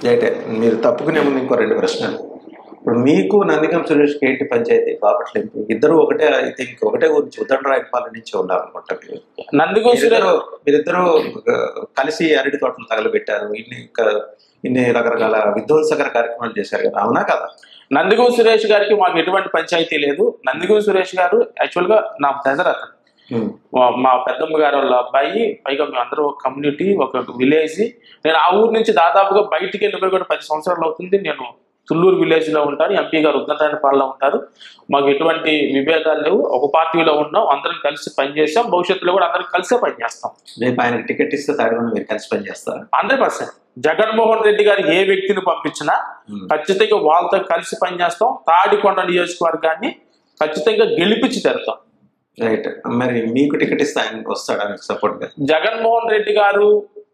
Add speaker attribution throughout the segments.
Speaker 1: అయితే మీరు తప్పుకునే ముందు ఇంకో రెండు ప్రశ్నలు ఇప్పుడు మీకు నందిగం సురేష్కి ఏంటి పంచాయతీ బాపట్ల ఎంపీ ఇద్దరు ఒకటే ఐ థింక్ ఒకటే గురించి ఉద్దండరాయపాలెం నుంచి ఉన్నారనుకుంటా మీరు
Speaker 2: నందిగం సురేష్
Speaker 1: మీరిద్దరు మీరిద్దరూ ఆ, కలిసి అరటి తోటలు తగలబెట్టారు ఇన్ని క- ఇన్ని రకరకాల విధ్వంసకర కార్యక్రమాలు చేశారు కదా అవునా కదా
Speaker 2: నందిగం సురేష్ గారికి మాకు ఎటువంటి పంచాయతీ లేదు నందిగం సురేష్ గారు యాక్చువల్ గా నా బ్రదర్ అతను
Speaker 1: ఉమ్,
Speaker 2: మా- మా పెద్దమ్మ గారు వాళ్ళ అబ్బాయి పైగా మేము అందరూ ఒక కమ్యూనిటీ ఒక విలేజ్ నేను ఆ ఊరు నుంచి దాదాపుగా బయటికి వెళ్ళిపోయి కూడా పది సంవత్సరాలు అవుతుంది నేను తుళ్ళూరు విలేజ్ లో ఉంటాను ఎంపీ గారు ఉద్దండరాయపాలలో ఉంటారు మాకు ఎటువంటి విభేదాలు లేవు ఒక పార్టీలో ఉన్నాం అందరం కలిసి పనిచేస్తాం భవిష్యత్తులో కూడా అందరం కలిసే పనిచేస్తాం
Speaker 1: రేపు ఆయనకి టికెట్ ఇస్తే తాడికొని మీరు కలిసి పనిచేస్తారు
Speaker 2: హండ్రెడ్ పర్సెంట్ జగన్మోహన్ రెడ్డి గారు ఏ వ్యక్తిని పంపించినా
Speaker 1: ఉమ్.
Speaker 2: ఖచ్చితంగా వాళ్ళతో కలిసి పనిచేస్తాం తాడికొండ నియోజకవర్గాన్ని ఖచ్చితంగా గెలిపించి తెరుతాం
Speaker 1: రైట్ మరి మీకు టికెట్ ఇస్తే ఆయన వస్తాడా మీకు సపోర్ట్ గా
Speaker 2: జగన్మోహన్ రెడ్డి గారు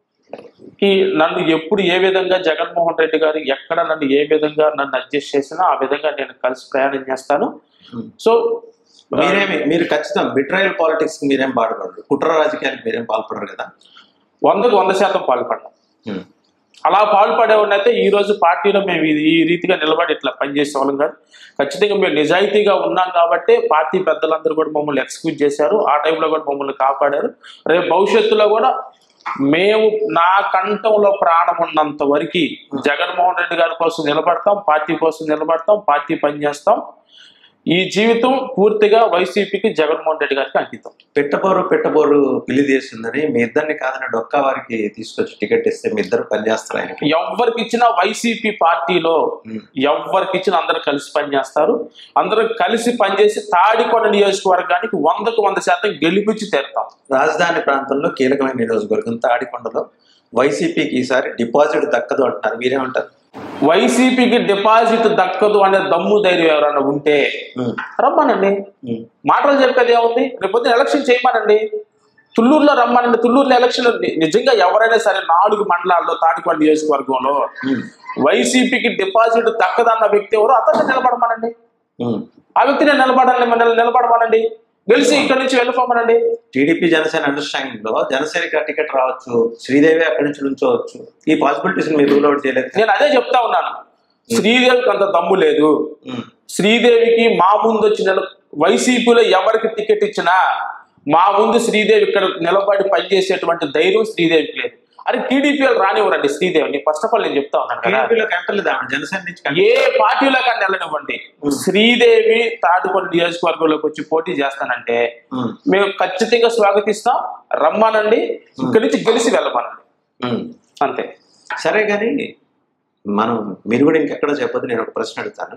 Speaker 2: కి నన్ను ఎప్పుడు ఏ విధంగా జగన్మోహన్ రెడ్డి గారు ఎక్కడ నన్ను ఏ విధంగా నన్ను అడ్జస్ట్ చేసినా ఆ విధంగా నేను కలిసి ప్రయాణం చేస్తాను
Speaker 1: ఉమ్.
Speaker 2: సో
Speaker 1: మీరేమి మీరు ఖచ్చితంగా బిట్రయల్ పాలిటిక్స్ కి మీరేం పాల్పడరు కుట్ర రాజకీయానికి మీరేం పాల్పడరు కదా
Speaker 2: వందకు వంద శాతం పాల్పడ్డాం
Speaker 1: ఉమ్.
Speaker 2: అలా పాల్పడేవాడినైతే ఈ రోజు పార్టీలో మేము ఇది- ఈ రీతిగా నిలబడి ఇట్లా పనిచేసే వాళ్ళం కాదు ఖచ్చితంగా మేము నిజాయితీగా ఉన్నాం కాబట్టి పార్టీ పెద్దలందరూ కూడా మమ్మల్ని ఎక్స్క్యూజ్ చేశారు ఆ టైంలో కూడా మమ్మల్ని కాపాడారు రేపు భవిష్యత్తులో కూడా మేము నా కంఠంలో ప్రాణం ఉన్నంత వరకు జగన్మోహన్ రెడ్డి గారి కోసం నిలబడతాం పార్టీ కోసం నిలబడతాం పార్టీ పనిచేస్తాం ఈ జీవితం పూర్తిగా వైసీపీకి జగన్మోహన్ రెడ్డి గారికి అంకితం
Speaker 1: పెట్టబోరు పెట్టబోరు పిల్లి చేసిందని మీ ఇద్దరిని కాదని డొక్కా వారికి తీసుకొచ్చి టికెట్ ఇస్తే మీ ఇద్దరు పనిచేస్తారు ఆయనకి
Speaker 2: ఎవరికి ఇచ్చినా వైసీపీ పార్టీలో
Speaker 1: ఉమ్.
Speaker 2: ఎవరికి ఇచ్చినా అందరూ కలిసి పనిచేస్తారు అందరూ కలిసి పనిచేసి తాడికొండ నియోజకవర్గానికి వందకు వంద శాతం గెలిపించి తీరుతాం
Speaker 1: రాజధాని ప్రాంతంలో కీలకమైన నియోజకవర్గం తాడికొండలో వైసీపీకి ఈసారి డిపాజిట్ దక్కదు అంటున్నారు మీరేమంటారు
Speaker 2: వైసీపీకి డిపాజిట్ దక్కదు అనే దమ్ము ధైర్యం ఎవరైనా ఉంటే
Speaker 1: ఉమ్.
Speaker 2: రమ్మనండి
Speaker 1: ఉమ్.
Speaker 2: మాటలు చెప్పేది ఏముంది రేపు పొద్దున ఎలక్షన్ చేయమనండి తుళ్ళూరులో రమ్మనండి తుళ్ళూరులో ఎలక్షన్ ఉంది. నిజంగా ఎవరైనా సరే నాలుగు మండలాల్లో తాడికొండ నియోజకవర్గంలో
Speaker 1: ఉమ్.
Speaker 2: వైసీపీకి డిపాజిట్ దక్కదన్న వ్యక్తి ఎవరు అతన్ని నిలబడమనండి
Speaker 1: ఉమ్.
Speaker 2: ఆ వ్యక్తిని నిలబడాలి నిలబడమనండి గెలిచి ఇక్కడి నుంచి వెళ్ళిపోమనండి
Speaker 1: టీడీపీ జనసేన అండర్స్టాండింగ్ లో జనసేనకి టికెట్ రావచ్చు శ్రీదేవి అక్కడి నుంచి నుంచోవచ్చు ఈ పాసిబిలిటీస్ మీరు రూల్ అవుట్ చేయలేదు
Speaker 2: నేను అదే చెప్తా ఉన్నాను శ్రీదేవికి అంత దమ్ము లేదు
Speaker 1: ఉమ్.
Speaker 2: శ్రీదేవికి మా ముందు వచ్చిన వైసీపీలో ఎవరికి టికెట్ ఇచ్చినా మా ముందు శ్రీదేవి ఇక్కడ నిలబడి పనిచేసేటువంటి ధైర్యం శ్రీదేవికి లేదు అరే టీడీపీ వాళ్ళు రానివ్వరండి శ్రీదేవిని ఫస్ట్ ఆఫ్ ఆల్ నేను చెప్తా ఉన్నాను కదా
Speaker 1: టీడీపీలోకి ఎంటలేదు ఆమె జనసేన నుంచి కంటలేదు.
Speaker 2: ఏ పార్టీలో కానీ వెళ్ళనివ్వండి
Speaker 1: ఉమ్.
Speaker 2: శ్రీదేవి తాడుకొండ నియోజకవర్గంలోకి వచ్చి పోటీ చేస్తానంటే
Speaker 1: ఉమ్.
Speaker 2: మేము ఖచ్చితంగా స్వాగతిస్తాం రమ్మానండి ఇక్కడి నుంచి గెలిచి వెళ్ళమనండి
Speaker 1: ఉమ్.
Speaker 2: అంతే
Speaker 1: సరే కానీ మనం మీరు కూడా ఇంకెక్కడ చెప్పొద్దు నేను ఒక ప్రశ్న అడుగుతాను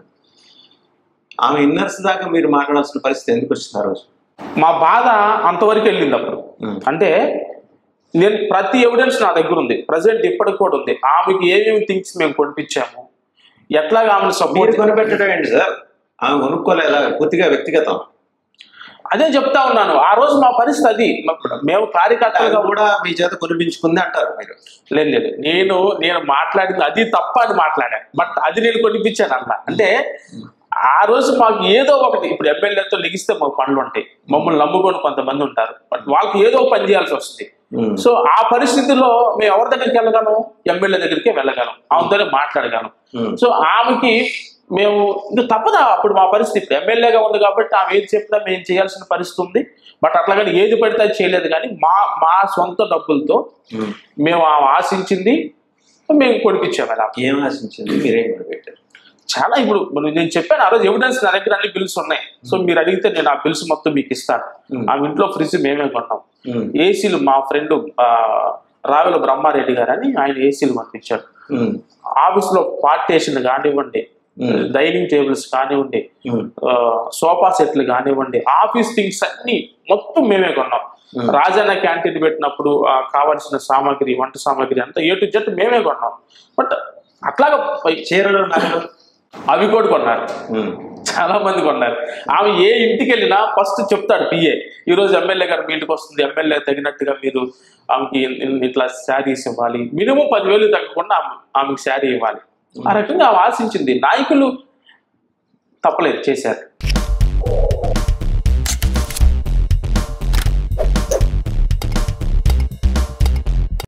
Speaker 1: ఆమె ఇన్నర్స్ దాకా మీరు మాట్లాడాల్సిన పరిస్థితి ఎందుకు వచ్చింది ఆ రోజు
Speaker 2: మా బాధ అంతవరకు వెళ్ళింది అప్పుడు
Speaker 1: ఉమ్.
Speaker 2: అంటే నేను ప్రతి ఎవిడెన్స్ నా దగ్గర ఉంది ప్రజెంట్ ఇప్పటికి కూడా ఉంది ఆమెకి ఏమేమి థింగ్స్ మేము కొనిపించాము ఎట్లాగా ఆమెను
Speaker 1: మీరు
Speaker 2: సపోర్ట్
Speaker 1: కొనిపెట్టడం ఏంటి సార్ ఆమె కొనుక్కోలేదా పూర్తిగా వ్యక్తిగతం
Speaker 2: అదే చెప్తా ఉన్నాను ఆ రోజు మా పరిస్థితి అది మేము
Speaker 1: అది
Speaker 2: కార్యకర్తలుగా
Speaker 1: కూడా మీ చేత కొనిపించుకుంది అంటారు మీరు
Speaker 2: లేదు లేదు నేను నేను మాట్లాడింది అది తప్ప అని మాట్లాడాను బట్ అది నేను కొనిపించాను అన్న అంటే ఆ రోజు మాకు ఏదో ఒకటి ఇప్పుడు ఎమ్మెల్యేతో లెగిస్తే మాకు పనులు ఉంటాయి మమ్మల్ని నమ్ముకొని కొంతమంది ఉంటారు బట్ వాళ్ళకి ఏదో ఒక పని చేయాల్సి వస్తుంది
Speaker 1: ఉమ్.
Speaker 2: సో ఆ పరిస్థితిలో మేము ఎవరి దగ్గరికి వెళ్ళగలం ఎమ్మెల్యే దగ్గరికి వెళ్ళగలం ఆమెతోనే మాట్లాడగలం
Speaker 1: ఉమ్.
Speaker 2: సో ఆమెకి మేము ఇంకా తప్పదా అప్పుడు మా పరిస్థితి ఇప్పుడు ఎమ్మెల్యేగా ఉంది కాబట్టి ఆమె ఏది చెప్పినా మేము చేయాల్సిన పరిస్థితి ఉంది బట్ అట్లాగని ఏది పడితే అది చేయలేదు కానీ మా మా సొంత డబ్బులతో
Speaker 1: ఉమ్.
Speaker 2: మేము ఆమె ఆశించింది మేము కొనిపించాము అలా
Speaker 1: ఏం ఆశించింది మీరేం కొనిపెట్టారు
Speaker 2: చాలా ఇప్పుడు మరి నేను చెప్పాను ఆ రోజు ఎవిడెన్స్ నా దగ్గర అన్ని బిల్స్ ఉన్నాయి సో మీరు అడిగితే నేను ఆ బిల్స్ మొత్తం మీకు ఇస్తాను
Speaker 1: ఉమ్.
Speaker 2: ఆమె ఇంట్లో ఫ్రిడ్జ్ మేమే కొన్నాం
Speaker 1: ఉమ్.
Speaker 2: ఏసీలు మా ఫ్రెండ్ రావెల బ్రహ్మారెడ్డి గారు అని ఆయన ఏసీలు పంపించారు
Speaker 1: ఉమ్.
Speaker 2: ఆఫీస్లో పార్టేషన్ కానివ్వండి
Speaker 1: ఉమ్.
Speaker 2: డైనింగ్ టేబుల్స్ కానివ్వండి
Speaker 1: ఉమ్.
Speaker 2: ఆ, సోఫా సెట్లు కానివ్వండి ఆఫీస్ థింగ్స్ అన్ని మొత్తం మేమే కొన్నాం
Speaker 1: Hmm.
Speaker 2: రాజన్న క్యాంటీన్ పెట్టినప్పుడు ఆ కావాల్సిన సామాగ్రి వంట సామాగ్రి అంతా ఏ టు జెట్ మేమే కొన్నాం బట్ అట్లాగా పై-
Speaker 1: చీరలు నగలు
Speaker 2: అవి కూడా కొన్నారు
Speaker 1: ఉమ్.
Speaker 2: చాలా మంది కొన్నారు ఆమె ఏ ఇంటికి వెళ్ళినా ఫస్ట్ చెప్తాడు పిఏ ఈ రోజు ఎమ్మెల్యే గారు మీ ఇంటికి వస్తుంది ఎమ్మెల్యే తగినట్టుగా మీరు ఆమెకి ఇన్- ఇన్- ఇట్లా శారీస్ ఇవ్వాలి మినిమం పదివేలు తగ్గకుండా ఆమె ఆమెకి శారీ ఇవ్వాలి ఆ రకంగా ఆమె ఆశించింది నాయకులు తప్పలేదు చేశారు